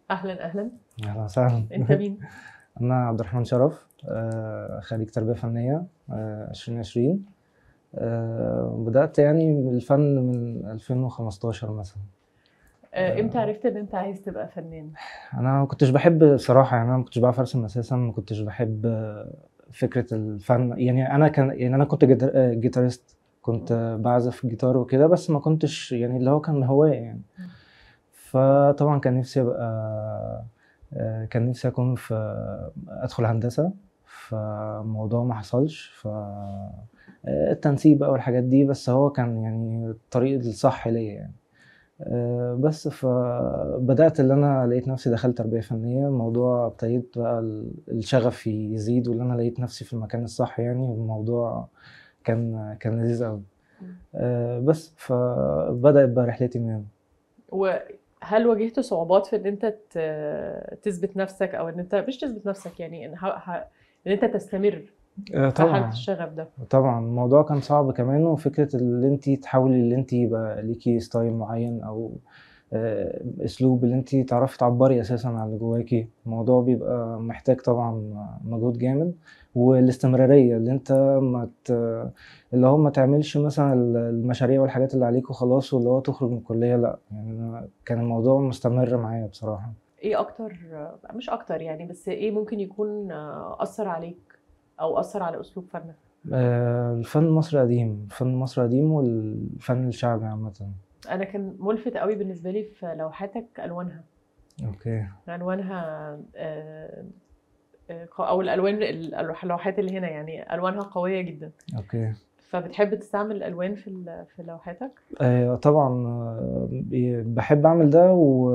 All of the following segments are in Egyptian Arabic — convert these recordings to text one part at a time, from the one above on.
اهلا اهلا اهلا وسهلا انت مين انا عبد الرحمن شرف آه، خريج تربيه فنيه آه، 2020 آه، بدات يعني الفن من 2015 مثلا آه، امتى عرفت ان انت عايز تبقى فنان انا ما كنتش بحب صراحه يعني انا ما كنتش بعرف ارسم اساسا ما كنتش بحب آه، فكره الفن يعني انا كان يعني انا كنت جيتار- آه، جيتارست كنت آه، بعزف جيتار وكده بس ما كنتش يعني اللي هو كان هوايه يعني مم. فطبعا كان نفسي ابقى آه، كان نفسي اكون في ادخل هندسه فالموضوع ما حصلش ف آه، التنسيق بقى والحاجات دي بس هو كان يعني الطريق الصح ليا يعني آه، بس فبدأت اللي أنا لقيت نفسي دخلت تربية فنية الموضوع ابتديت بقى ال- الشغف يزيد واللي أنا لقيت نفسي في المكان الصح يعني والموضوع كان كان لذيذ أوي آه، بس فبدأت بقى رحلتي من هنا وهل واجهت صعوبات في ان انت ت- تثبت نفسك او ان انت مش تثبت نفسك يعني ان, ه... ه... ان انت تستمر آه، في حاله طبعا الشغف ده طبعا الموضوع كان صعب كمان وفكرة اللي انت تحاولي اللي انت يبقى ليكي ستايل معين او آه، اسلوب اللي انت تعرفي تعبري اساسا عن اللي جواكي الموضوع بيبقى محتاج طبعا مجهود جامد والاستمرارية اللي انت ما ت... اللي هو ما تعملش مثلا المشاريع والحاجات اللي عليك وخلاص واللي هو تخرج من الكلية لا يعني أنا كان الموضوع مستمر معايا بصراحة ايه اكتر مش اكتر يعني بس ايه ممكن يكون اثر عليك او اثر على اسلوب فنك آه، الفن المصري قديم الفن المصري قديم والفن الشعبي عامة انا كان ملفت قوي بالنسبه لي في لوحاتك الوانها اوكي الوانها آه، آه، او الالوان اللوحات اللي هنا يعني الوانها قويه جدا اوكي فبتحب تستعمل الالوان في ال- في لوحاتك آه، طبعا آه، بي- بحب اعمل ده و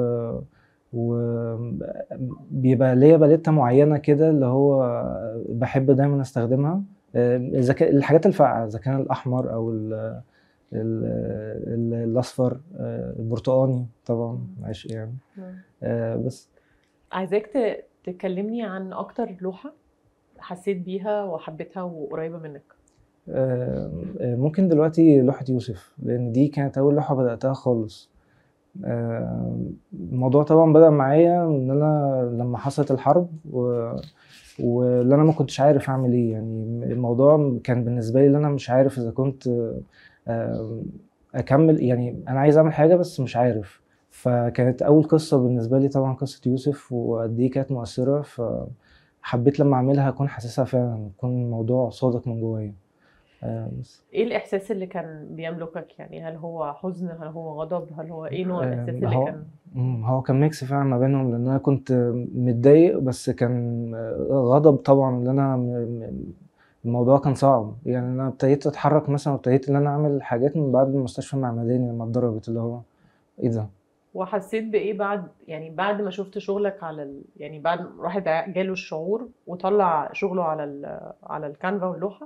وبيبقى ليا باليتة معينة كده اللي هو بحب دايما استخدمها آه، اذا كان الحاجات الفاقعة اذا كان الاحمر او ال ال ال الاصفر آه، البرتقاني طبعا عشق يعني آه، بس عايزاك ت- تكلمني عن اكتر لوحه حسيت بيها وحبيتها وقريبه منك آه، آه، ممكن دلوقتي لوحة يوسف لأن دي كانت أول لوحة بدأتها خالص آه، الموضوع طبعا بدأ معايا إن أنا لما حصلت الحرب و... واللي أنا ما كنتش عارف أعمل إيه يعني الموضوع كان بالنسبة لي اللي أنا مش عارف إذا كنت آه، أكمل يعني أنا عايز أعمل حاجة بس مش عارف فكانت أول قصة بالنسبة لي طبعا قصة يوسف وقد إيه كانت مؤثرة فحبيت لما أعملها أكون حاسسها فعلا يكون الموضوع صادق من جوايا آه، بس ايه الاحساس اللي كان بيملكك يعني هل هو حزن هل هو غضب هل هو ايه نوع آه، الاحساس اللي هو- كان مم، هو كان ميكس فعلا ما بينهم لان انا كنت متضايق بس كان غضب طبعا ان انا م- م- الموضوع كان صعب يعني انا ابتديت اتحرك مثلا وابتديت ان انا اعمل حاجات من بعد المستشفى المعمداني لما اتضربت اللي هو ايه ده وحسيت بايه بعد يعني بعد ما شفت شغلك على ال... يعني بعد ما واحد جاله الشعور وطلع شغله على ال... على الكانفا واللوحه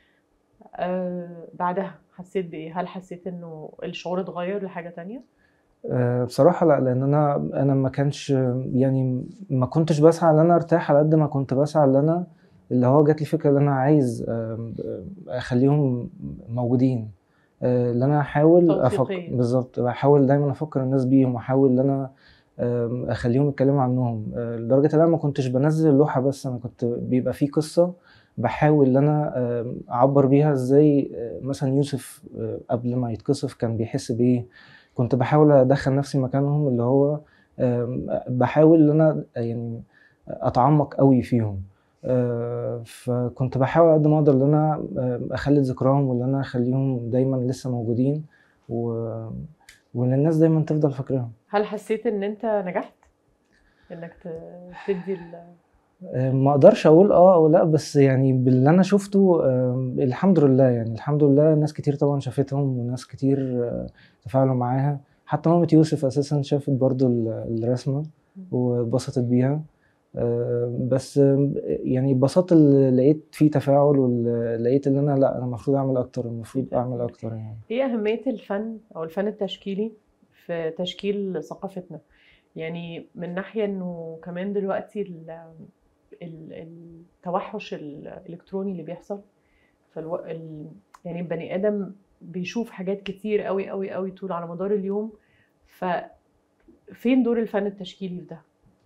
آه بعدها حسيت بايه هل حسيت انه الشعور اتغير لحاجه تانية آه، بصراحة لا لأن أنا أنا ما كانش يعني ما كنتش بسعى إن أنا أرتاح على قد ما كنت بسعى إن أنا اللي هو جات لي فكرة إن أنا عايز آم، آم، أخليهم موجودين آه، إن أنا أحاول أفكر توثيقية. بالظبط بحاول دايما أفكر الناس بيهم وأحاول إن أنا آم، أخليهم يتكلموا عنهم آه، لدرجة إن أنا ما كنتش بنزل اللوحة بس أنا كنت بيبقى في قصة بحاول إن أنا آم، أعبر بيها إزاي آه، مثلا يوسف آه، قبل ما يتكسف كان بيحس بإيه كنت بحاول ادخل نفسي مكانهم اللي هو آم، بحاول ان انا يعني اتعمق قوي فيهم آه، فكنت بحاول قد ما اقدر ان انا آم، اخلد ذكراهم وان انا اخليهم دايما لسه موجودين و... وان الناس دايما تفضل فاكراهم هل حسيت ان انت نجحت انك ت- تدي ال... آه، ما اقدرش اقول اه او لا بس يعني باللي انا شفته آم، الحمد لله يعني الحمد لله ناس كتير طبعا شافتهم وناس كتير آه، تفاعلوا معاها حتى مامة يوسف اساسا شافت برضو ال- الرسمة واتبسطت بيها آه، بس آم، يعني اتبسطت اللي لقيت فيه تفاعل ولقيت ان انا لا انا المفروض اعمل اكتر المفروض اعمل اكتر يعني ايه اهميه الفن او الفن التشكيلي في تشكيل ثقافتنا يعني من ناحيه انه كمان دلوقتي ال- ال- التوحش الالكتروني اللي بيحصل فالو... ال... يعني البني ادم بيشوف حاجات كتير قوي قوي قوي طول على مدار اليوم ففين دور الفن التشكيلي في ده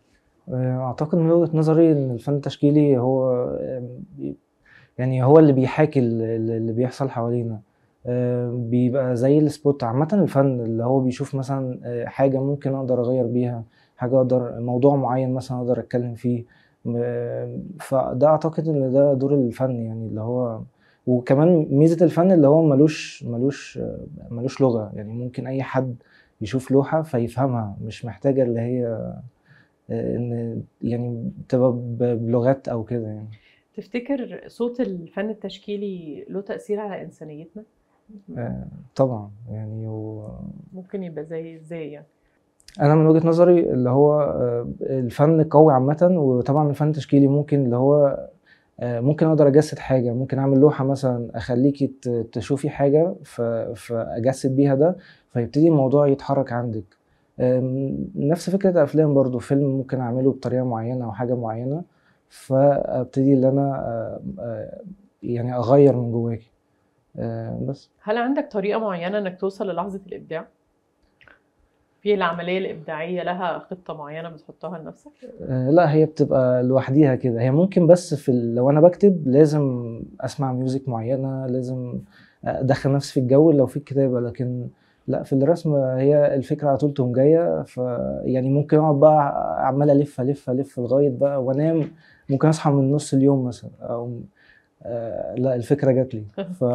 اعتقد من وجهة نظري ان الفن التشكيلي هو بي- يعني هو اللي بيحاكي ال- ال- اللي بيحصل حوالينا آه، بيبقى زي السبوت عامة الفن اللي هو بيشوف مثلا آه، حاجة ممكن أقدر أغير بيها حاجة أقدر موضوع معين مثلا أقدر أتكلم فيه م- فده أعتقد إن ده دور الفن يعني اللي هو وكمان ميزة الفن اللي هو ملوش ملوش آه، ملوش لغة يعني ممكن أي حد يشوف لوحة فيفهمها مش محتاجة اللي هي آه، إن يعني تبقى ب- بلغات أو كده يعني تفتكر صوت الفن التشكيلي له تأثير على إنسانيتنا؟ آه، طبعا يعني و... ممكن يبقى زي ازاي يعني انا من وجهة نظري اللي هو آه، الفن قوي عامة وطبعا الفن التشكيلي ممكن اللي هو آه، ممكن اقدر اجسد حاجة ممكن اعمل لوحة مثلا اخليكي ت- تشوفي حاجة ف- فاجسد بيها ده فيبتدي الموضوع يتحرك عندك آم، نفس فكرة افلام برضو فيلم ممكن اعمله بطريقة معينة او حاجة معينة فابتدي ان انا آه، آه، يعني اغير من جواكي آه، بس هل عندك طريقة معينة انك توصل للحظة الإبداع؟ في العملية الإبداعية لها خطة معينة بتحطها لنفسك؟ آه، لا هي بتبقى لوحديها كده هي ممكن بس في ال... لو انا بكتب لازم اسمع ميوزك معينة لازم ادخل نفسي في الجو لو في الكتابة لكن لا في الرسم هي الفكرة على طول تقوم جاية ف يعني ممكن اقعد بقى عمال الف الف الف لغاية بقى وانام ممكن اصحى من نص اليوم مثلا او آه لا الفكرة جات لي ف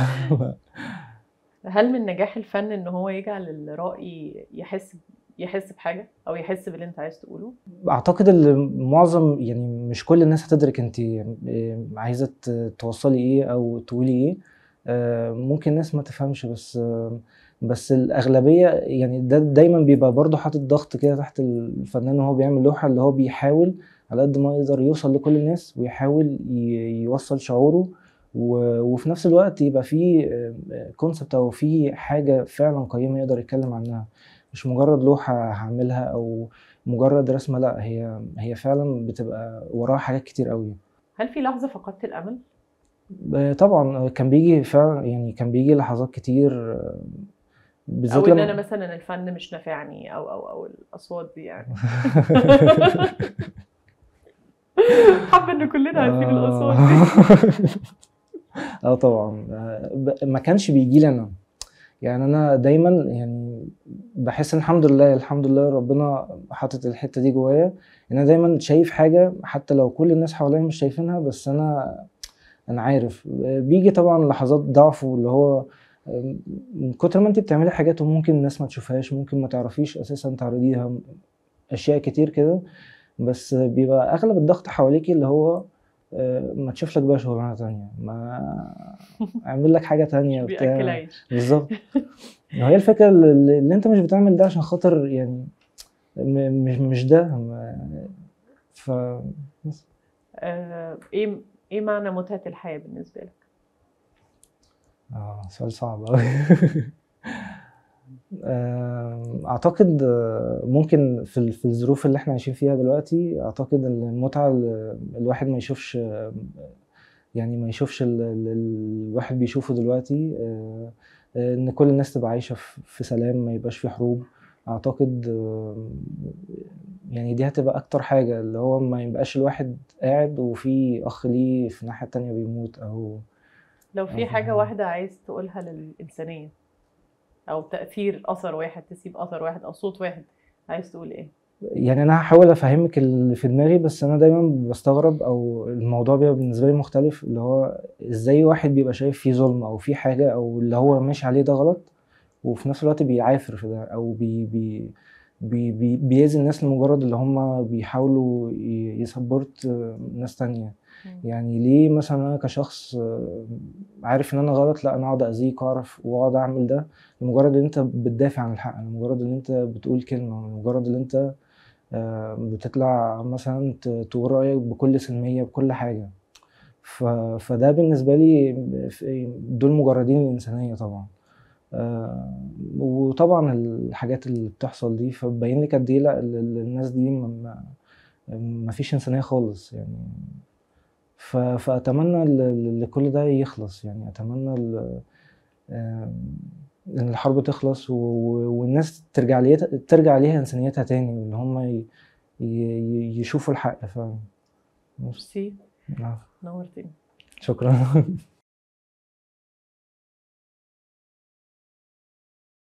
هل من نجاح الفن ان هو يجعل الرائي يحس يحس بحاجة أو يحس باللي أنت عايز تقوله؟ اعتقد ان معظم يعني مش كل الناس هتدرك انت عايزه ت- توصلي ايه او تقولي ايه آه، ممكن ناس ما تفهمش بس آه، بس الاغلبيه يعني ده دايما بيبقى برضه حاطط ضغط كده تحت الفنان وهو بيعمل لوحه اللي هو بيحاول على قد ما يقدر يوصل لكل الناس ويحاول ي- يوصل شعوره و- وفي نفس الوقت يبقى فيه كونسبت او فيه حاجه فعلا قيمه يقدر يتكلم عنها مش مجرد لوحه هعملها او مجرد رسمه لا هي هي فعلا بتبقى وراها حاجات كتير قوي هل في لحظة فقدت الأمل؟ آه، طبعا كان بيجي فعلا يعني كان بيجي لحظات كتير آه، بالذات أو إن لما أنا مثلا الفن مش نافعني أو أو أو الأصوات دي يعني حابة إن كلنا عارفين الأصوات دي اه طبعا آه، ب- ما كانش بيجي لي انا يعني انا دايما يعني بحس ان الحمد لله الحمد لله ربنا حاطط الحته دي جوايا ان انا دايما شايف حاجه حتى لو كل الناس حواليا مش شايفينها بس انا انا عارف بيجي طبعا لحظات ضعف واللي هو من كتر ما انت بتعملي حاجات وممكن الناس ما تشوفهاش ممكن ما تعرفيش اساسا تعرضيها اشياء كتير كده بس بيبقى اغلب الضغط حواليكي اللي هو آه، ما تشوف لك بقى شغلانه تانية ما اعمل لك حاجه تانية بيأكل بتاع عيش بالظبط هي الفكره اللي اللي انت مش بتعمل ده عشان خاطر يعني م- مش مش ده ما- ف بس. آه، إيه إيه معنى متعة الحياة بالنسبة لك؟ اه سؤال صعب أوي أعتقد آه، ممكن في ال- في الظروف اللي احنا عايشين فيها دلوقتي أعتقد إن المتعة ال- الواحد ما يشوفش آه، يعني ما يشوفش ال- ال- ال- الواحد بيشوفه دلوقتي آه، آه، إن كل الناس تبقى عايشة في في سلام ما يبقاش في حروب أعتقد آه، يعني دي هتبقى أكتر حاجة اللي هو ما يبقاش الواحد قاعد وفي أخ ليه في الناحية التانية بيموت أو لو في آه. حاجة واحدة عايز تقولها للإنسانية أو تأثير أثر واحد تسيب أثر واحد أو صوت واحد عايز تقول إيه؟ يعني انا هحاول افهمك اللي في دماغي بس انا دايما بستغرب او الموضوع بيبقى بالنسبه لي مختلف اللي هو ازاي واحد بيبقى شايف فيه ظلم او في حاجه او اللي هو ماشي عليه ده غلط وفي نفس الوقت بيعافر في ده او بي بي بي بي بيأذي الناس لمجرد اللي هم بيحاولوا ي- يسبورت آه، ناس تانية يعني ليه مثلا انا كشخص آه، عارف ان انا غلط لا انا اقعد اذيك واعرف واقعد اعمل ده لمجرد ان انت بتدافع عن الحق لمجرد ان انت بتقول كلمه لمجرد ان انت آه، بتطلع مثلا ت- تقول رايك بكل سلميه بكل حاجه ف... فده بالنسبه لي في- دول مجردين الانسانيه طبعا آه، وطبعا الحاجات اللي بتحصل دي فبين لك قد ايه لا ال- ال- الناس دي ما- ما ما فيش انسانيه خالص يعني ف... فاتمنى ل- ل- لكل ده يخلص يعني اتمنى ال... آم، ان الحرب تخلص و... و- والناس ترجع ليها ترجع ليها انسانيتها تاني وان هم ي... ي- ي- يشوفوا الحق فعلا ميرسي نعم. نورتني شكرا